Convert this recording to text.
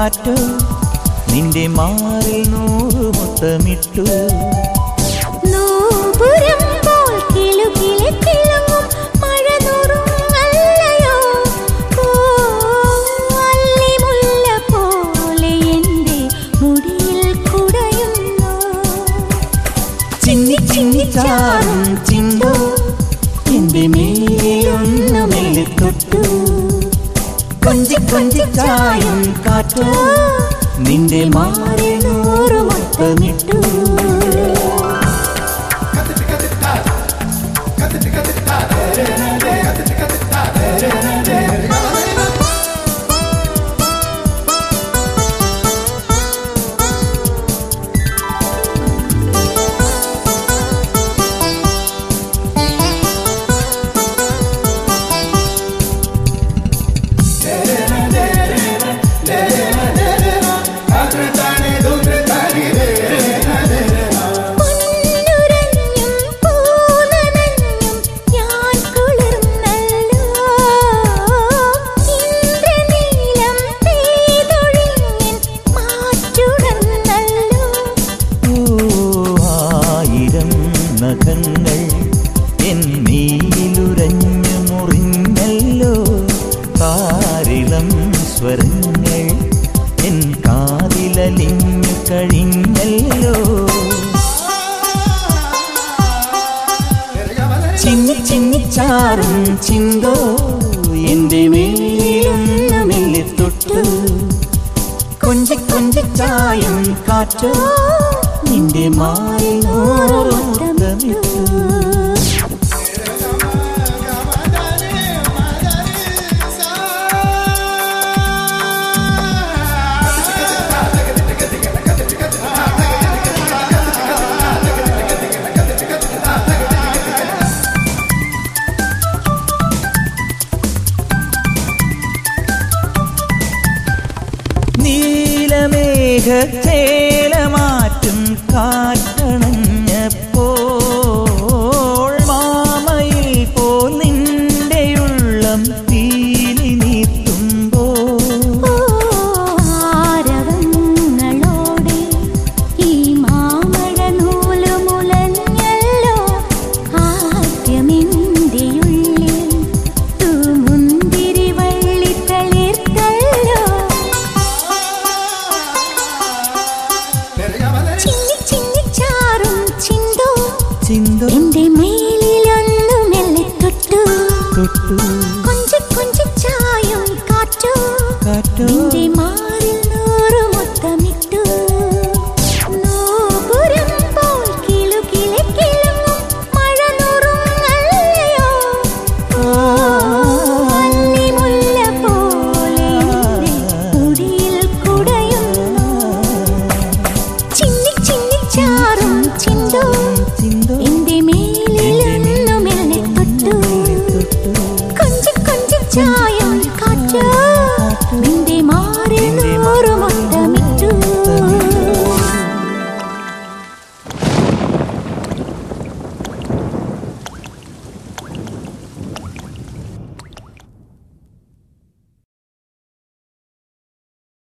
കാറ്റു നിന്റെ മാറിൽ നൂറ് മുത്തമിട്ടു നൂപുരം പോൽ കിലുകിലെ തിളങ്ങും മഴനുറുങ്ങല്ലയോ? ഓ, അല്ലിമുല്ല പോലെ എൻ്റെ മുടിയിൽ കുടയുന്നു. ചിന്നി ചിന്നി ചാറും ചിന്തോ എന്റെ മേലൊന്നു മെല്ലെ തൊട്ടു കൊഞ്ചി കൊഞ്ചി ചായും കാറ്റോ നിന്റെ മാറിൽ നൂറ് മുത്തമിട്ടു പൊന്നുരഞ്ഞും പൂനനഞ്ഞും ഞാൻ കുളിർന്നല്ലോ. ഇന്ദ്രനീലം പെയ്തൊഴിഞ്ഞൻ മാറ്റുണർന്നല്ലോ. ഓ, ആയിരം നഖങ്ങൾ എൻ നീലുരഞ്ഞു മുറിഞ്ഞല്ലോ കാരിളം സ്വരങ്ങൾ എൻ കാതിലലിഞ്ഞു കഴിഞ്ഞല്ലോ ചിന്നി ചിന്നി ചാറും ചിന്തോ എന്റെ മേലൊന്നു മെല്ലെ തൊട്ടു കൊഞ്ചി കൊഞ്ചി ചായും കാറ്റോ നിന്റെ മാറിൽ ഓർമ്മമിട്ടു നീലമേഘച്ചേലമാറ്റും കാറ്റണഞ്ഞപ്പോൾ മാമയിൽ പോൽ നിന്റെയുള്ളം പീലി നീത്തുമ്പോൾ ഓ, ആരവങ്ങളോടെ ഈ മാമഴ നൂല് മുലഞ്ഞല്ലോ. ആദ്യമെന്റെയുള്ളിൽ തൂമുന്തിരി വള്ളി തളിർത്തല്ലോ. ചിന്നി ചിന്നി ചാറും ചിന്തോ ചിന്തോ എന്റെ മേലിലൊന്നു മെല്ലെ തൊട്ടു തൊട്ടു കൊഞ്ചി കൊഞ്ചി ചായും കാറ്റോ കാറ്റോ നിന്റെ